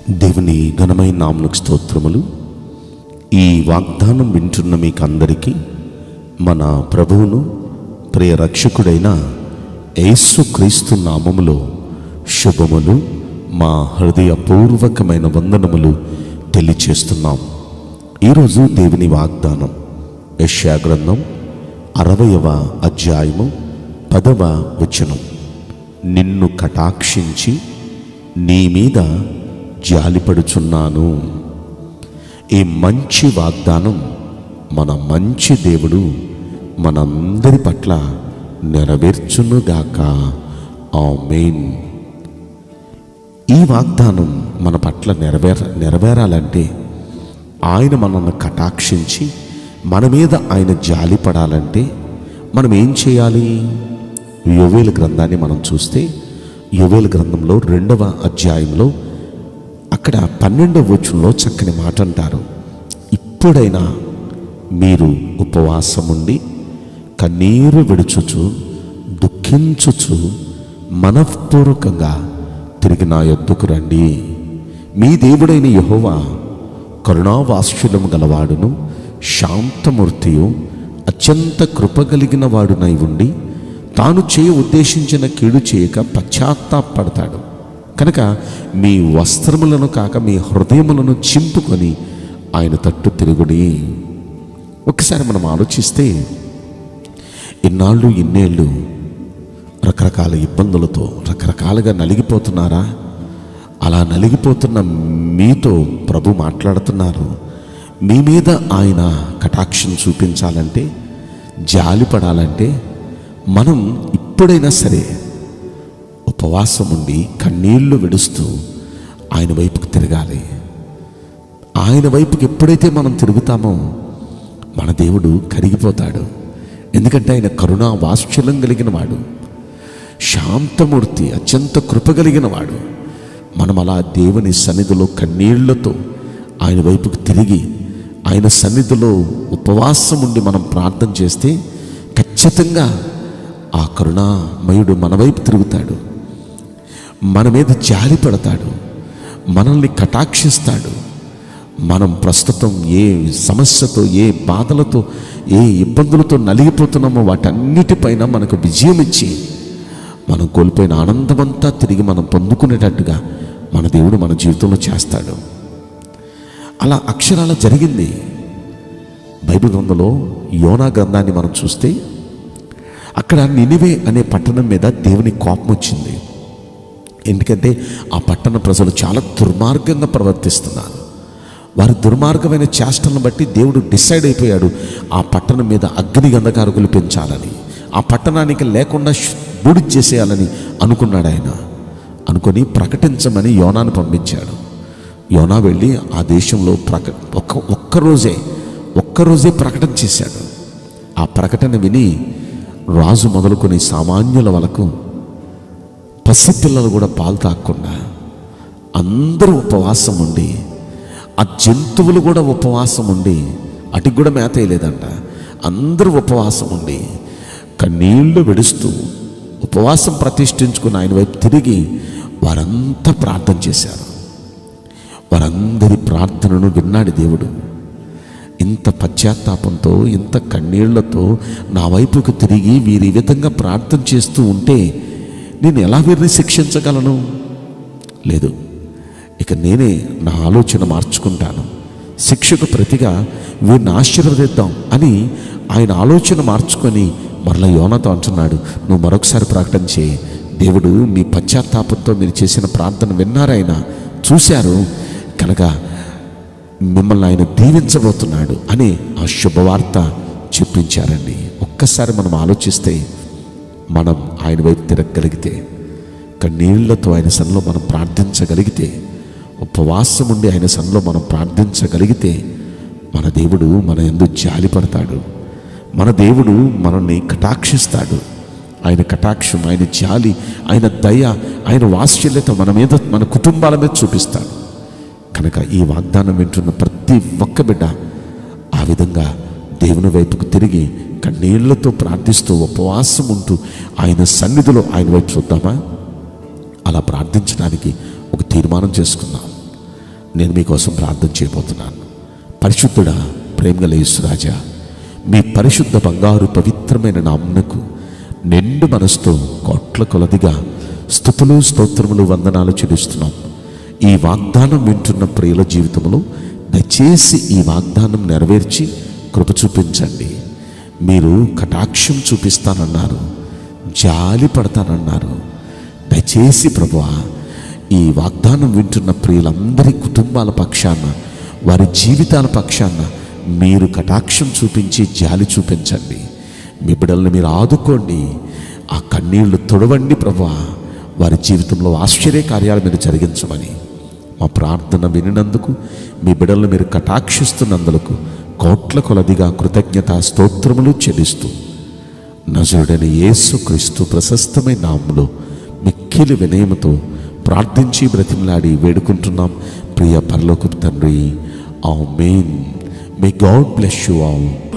దేవుని ఘనమైన నామలకు స్తోత్రములు ఈ వాగ్దానం వింటున్న మీకు అందరికీ మన ప్రభువును ప్రియ రక్షకుడైన యేసుక్రీస్తు నామములో శుభములు మా హృదయపూర్వకమైన వందనములు తెలియచేస్తున్నాం ఈరోజు దేవుని వాగ్దానం యెషయా గ్రంథం అరవయవ అధ్యాయము పదవ వచనం నిన్ను కటాక్షించి నీ మీద జాలిపడుచున్నాను ఈ మంచి వాగ్దానం మన మంచి దేవుడు మనందరి పట్ల నెరవేర్చునుగాక ఆమేన్ ఈ వాగ్దానం మన పట్ల నెరవేర నెరవేరాలంటే ఆయన మనల్ని కటాక్షించి మన మీద ఆయన జాలిపడాలంటే మనం ఏం చేయాలి యోవేలు గ్రంథాన్ని మనం చూస్తే యోవేలు గ్రంథంలో రెండవ అధ్యాయంలో అక్కడ పన్నెండవ వచనంలో చక్కని మాట అంటారు ఇప్పుడైనా మీరు ఉపవాసముండి కన్నీరు విడుచుచు దుఃఖించుచు మనఃపూర్వకంగా తిరిగి నా యొద్దకు రండి మీ దేవుడైన యహోవా కరుణావాత్సల్యము గలవాడును శాంతమూర్తియు అత్యంత కృప కలిగిన వాడునై ఉండి తాను చేయ ఉద్దేశించిన కీడు చేయక పశ్చాత్తాపడతాడు కనుక మీ వస్త్రములను కాక మీ హృదయములను చింపుకొని ఆయన తట్టు తిరుగుడి ఒకసారి మనం ఆలోచిస్తే ఇన్నాళ్ళు ఇన్నేళ్ళు రకరకాల ఇబ్బందులతో రకరకాలుగా నలిగిపోతున్నారా అలా నలిగిపోతున్న మీతో ప్రభు మాట్లాడుతున్నారు మీ మీద ఆయన కటాక్షం చూపించాలంటే జాలి పడాలంటే మనం ఇప్పుడైనా సరే ఉపవాసం ఉండి కన్నీళ్లు విడుస్తూ ఆయన వైపుకు తిరగాలి ఆయన వైపుకి ఎప్పుడైతే మనం తిరుగుతామో మన దేవుడు కరిగిపోతాడు ఎందుకంటే ఆయన కరుణా వాత్సల్యం కలిగిన వాడు శాంతమూర్తి అత్యంత కృప కలిగిన వాడు మనం అలా దేవుని సన్నిధిలో కన్నీళ్లతో ఆయన వైపుకు తిరిగి ఆయన సన్నిధిలో ఉపవాసం ఉండి మనం ప్రార్థన చేస్తే ఖచ్చితంగా ఆ కరుణామయుడు మన వైపు తిరుగుతాడు మన మీద జాలి పడతాడు మనల్ని కటాక్షిస్తాడు మనం ప్రస్తుతం ఏ సమస్యతో ఏ బాధలతో ఏ ఇబ్బందులతో నలిగిపోతున్నామో వాటన్నిటిపైన మనకు విజయం ఇచ్చి మనం కోల్పోయిన ఆనందమంతా తిరిగి మనం పొందుకునేటట్టుగా మన దేవుడు మన జీవితంలో చేస్తాడు అలా అక్షరాల జరిగింది బైబిల్ గ్రంథంలో యోనా గ్రంథాన్ని మనం చూస్తే అక్కడ నినివే అనే పట్టణం మీద దేవుని కోపం వచ్చింది ఎందుకంటే ఆ పట్టణ ప్రజలు చాలా దుర్మార్గంగా ప్రవర్తిస్తున్నారు వారి దుర్మార్గమైన చేష్టలను బట్టి దేవుడు డిసైడ్ అయిపోయాడు ఆ పట్టణం మీద అగ్ని గంధకారకులు పెంచాలని ఆ పట్టణానికి లేకుండా బూడి చేసేయాలని అనుకున్నాడు ఆయన అనుకొని ప్రకటించమని యోనాను పంపించాడు యోనా వెళ్ళి ఆ దేశంలో ప్రక ఒక్క ఒక్కరోజే ఒక్కరోజే ప్రకటన చేశాడు ఆ ప్రకటన విని రాజు మొదలుకొని సామాన్యుల వరకు పసిపిల్లలు కూడా పాలు తాగకుండా అందరూ ఉపవాసం ఉండి ఆ జంతువులు కూడా ఉపవాసం ఉండి అటికి కూడా మేత వేయలేదంట అందరూ ఉపవాసం ఉండి కన్నీళ్లు విడుస్తూ ఉపవాసం ప్రతిష్ఠించుకుని ఆయన వైపు తిరిగి వారంతా ప్రార్థన చేశారు వారందరి ప్రార్థనను విన్నాడు దేవుడు ఇంత పశ్చాత్తాపంతో ఇంత కన్నీళ్లతో నా వైపుకు తిరిగి వీరు ఈ విధంగా ప్రార్థన చేస్తూ ఉంటే నేను ఎలా వీరిని శిక్షించగలను లేదు ఇక నేనే నా ఆలోచన మార్చుకుంటాను శిక్షకు ప్రతిగా వీరిని ఆశీర్వదిద్దాం అని ఆయన ఆలోచన మార్చుకొని మరలా యోనతో అంటున్నాడు నువ్వు మరొకసారి ప్రకటన చేయి దేవుడు మీ పశ్చాత్తాపంతో మీరు చేసిన ప్రార్థన విన్నారాయన చూశారు కనుక మిమ్మల్ని ఆయన దీవించబోతున్నాడు అని ఆ శుభవార్త చెప్పించారండి ఒక్కసారి మనం ఆలోచిస్తే మనం ఆయన వైపు తిరగగలిగితే కన్నీళ్లతో ఆయన సన్నిలో మనం ప్రార్థించగలిగితే ఉపవాసం ఉండి ఆయన సన్నిలో మనం ప్రార్థించగలిగితే మన దేవుడు మన ఎందు జాలి పడతాడు మన దేవుడు మనల్ని కటాక్షిస్తాడు ఆయన కటాక్షం ఆయన జాలి ఆయన దయ ఆయన వాత్సల్యత మన మీద మన కుటుంబాల మీద చూపిస్తాడు కనుక ఈ వాగ్దానం వింటున్న ప్రతి ఒక్క బిడ్డ ఆ విధంగా దేవుని వైపుకు తిరిగి కన్నీళ్లతో ప్రార్థిస్తూ ఉపవాసం ఉంటూ ఆయన సన్నిధిలో ఆయన వైపు చూద్దామా అలా ప్రార్థించడానికి ఒక తీర్మానం చేసుకుందాం నేను మీకోసం ప్రార్థన చేయబోతున్నాను పరిశుద్ధుడా ప్రేమగల యేసురాజా మీ పరిశుద్ధ బంగారు పవిత్రమైన నామునకు నిండు మనసుతో కోట్ల కొలదిగా స్థుతులు స్తోత్రములు వందనాలు చెల్లిస్తున్నాం ఈ వాగ్దానం వింటున్న ప్రియుల జీవితంలో దయచేసి ఈ వాగ్దానం నెరవేర్చి కృప చూపించండి మీరు కటాక్షం చూపిస్తానన్నారు జాలి పడతానన్నారు దయచేసి ప్రభువా ఈ వాగ్దానం వింటున్న ప్రియులందరి కుటుంబాల పక్షాన వారి జీవితాల పక్షాన మీరు కటాక్షం చూపించి జాలి చూపించండి మీ బిడ్డల్ని మీరు ఆదుకోండి ఆ కన్నీళ్లు తొడవండి ప్రభువా వారి జీవితంలో ఆశ్చర్య కార్యాలు మీరు జరిగించమని మా ప్రార్థన వినినందుకు మీ బిడ్డలను మీరు కటాక్షిస్తున్నందుకు కోట్ల కొలదిగా కృతజ్ఞత స్తోత్రములు చెల్లిస్తూ నజరుడైన యేసు క్రీస్తు ప్రశస్తమైన నామములో మిక్కిలి వినయముతో ప్రార్థించి బ్రతిమలాడి వేడుకుంటున్నాం ప్రియ పరలోకపు తండ్రి amen may God bless you all